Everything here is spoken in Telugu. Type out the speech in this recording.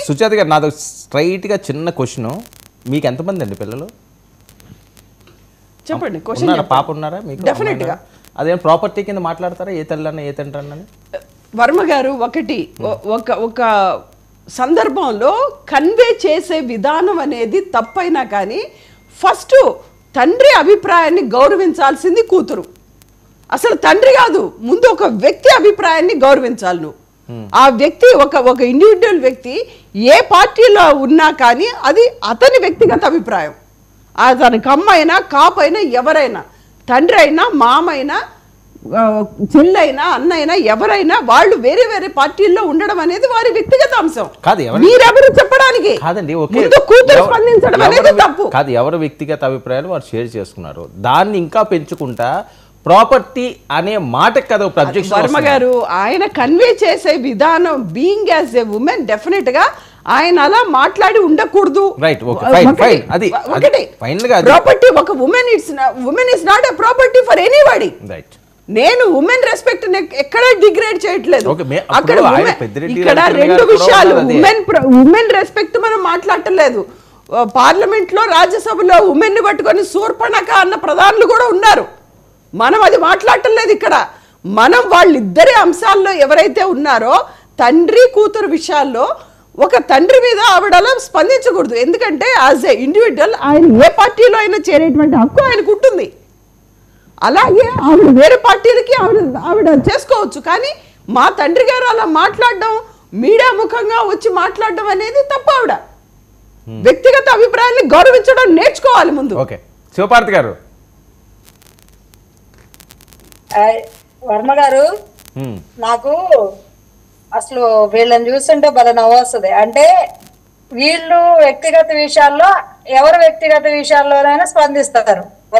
సుజాత గారు నాది స్ట్రైట్గా చిన్న క్వశ్చన్ మీకు ఎంతమంది అండి పిల్లలు చెప్పండి క్వశ్చన్ ఉన్నారా పాప ఉన్నారా మీకు Definite గా. అదేం ప్రాపర్టీ కింద మాట్లాడతారా ఏ తల్లి ఏ తండ్రి అన్నని వర్మ గారు ఒకటి ఒ- ఒక ఒక సందర్భంలో కన్వే చేసే విధానం అనేది తప్పైనా కానీ ఫస్ట్ తండ్రి అభిప్రాయాన్ని గౌరవించాల్సింది కూతురు అసలు తండ్రి కాదు ముందు ఒక వ్యక్తి అభిప్రాయాన్ని గౌరవించాలి నువ్వు ఆ వ్యక్తి ఒక ఒక ఇండివిజువల్ వ్యక్తి ఏ పార్టీలో ఉన్నా కానీ అది అతని వ్యక్తిగత అభిప్రాయం అతనికి అమ్మైనా కాపైనా ఎవరైనా తండ్రి అయినా మామైనా ఆ, చెల్లైనా అన్నైనా ఎవరైనా వాళ్ళు వేరే వేరే పార్టీల్లో ఉండడం అనేది వారి వ్యక్తిగత అంశం కాదు, ఎవరి- మీరెవరు చెప్పడానికి కాదండి ఓకే ముందు కూతురు ఎవ- స్పందించడం అనేది ఎవరి- తప్పు కాదు ఎవరి వ్యక్తిగత అభిప్రాయాలు వారు షేర్ చేసుకున్నారు దాన్ని ఇంకా పెంచుకుంటా ప్రాపర్టీ అనే మాటకి కదా ఇప్పుడు objection వర్మ వస్తుంది. గారు ఆయన కన్వే చేసే విధానం being as a women definite గా ఆయన అలా మాట్లాడి ఉండకూడదు Right, okay, fine, ఒకటి, fine. అది- ఒకటి అది final గా అది- ప్రాపర్టీ ఒక women it's women is not a property for anybody right నేను ఉమెన్ రెస్పెక్ట్ ఎక్కడ డిగ్రేడ్ చేయట్లేదు Okay, మే- అక్కడ అప్పుడు ఆయన women- పెద్దిరెడ్డి ఇక్కడ రవిచంద్ర రెండు గారు కూడా విషయాలు ఉన్నారు అదే. ఉమెన్ ఉమెన్ రెస్పెక్ట్ మనం మాట్లాడటలేదు పార్లమెంట్ లో రాజ్యసభలో ఉమెన్ ని పట్టుకొని సూర్పణక అన్న ప్రధానులు కూడా ఉన్నారు మనం అది మాట్లాడటం లేదు ఇక్కడ మనం వాళ్ళిద్దరి అంశాల్లో ఎవరైతే ఉన్నారో తండ్రి కూతురు విషయాల్లో ఒక తండ్రి మీద ఆవిడ అలా స్పందించకూడదు ఎందుకంటే యాజ్ ఏ ఇండివిజువల్ ఆయన ఏ పార్టీలో అయినా చేరేటువంటి హక్కు ఆయనకు ఉంటుంది అలాగే ఆవిడ వేరే పార్టీలకి ఆవిడ ఆవిడ చేసుకోవచ్చు కానీ మా తండ్రి గారు అలా మాట్లాడడం మీడియా ముఖంగా వచ్చి మాట్లాడడం అనేది తప్పు ఆవిడ వ్యక్తిగత అభిప్రాయాన్ని గౌరవించడం నేర్చుకోవాలి ముందు ఓకే శివపార్తి గారు ఆయ్, వర్మ గారు హ్మ్. నాకు అసలు వీళ్ళని చూస్తుంటే భలే నవ్వొస్తుంది అంటే వీళ్ళు వ్యక్తిగత విషయాల్లో ఎవరు వ్యక్తిగత విషయాల్లోనైనా స్పందిస్తారు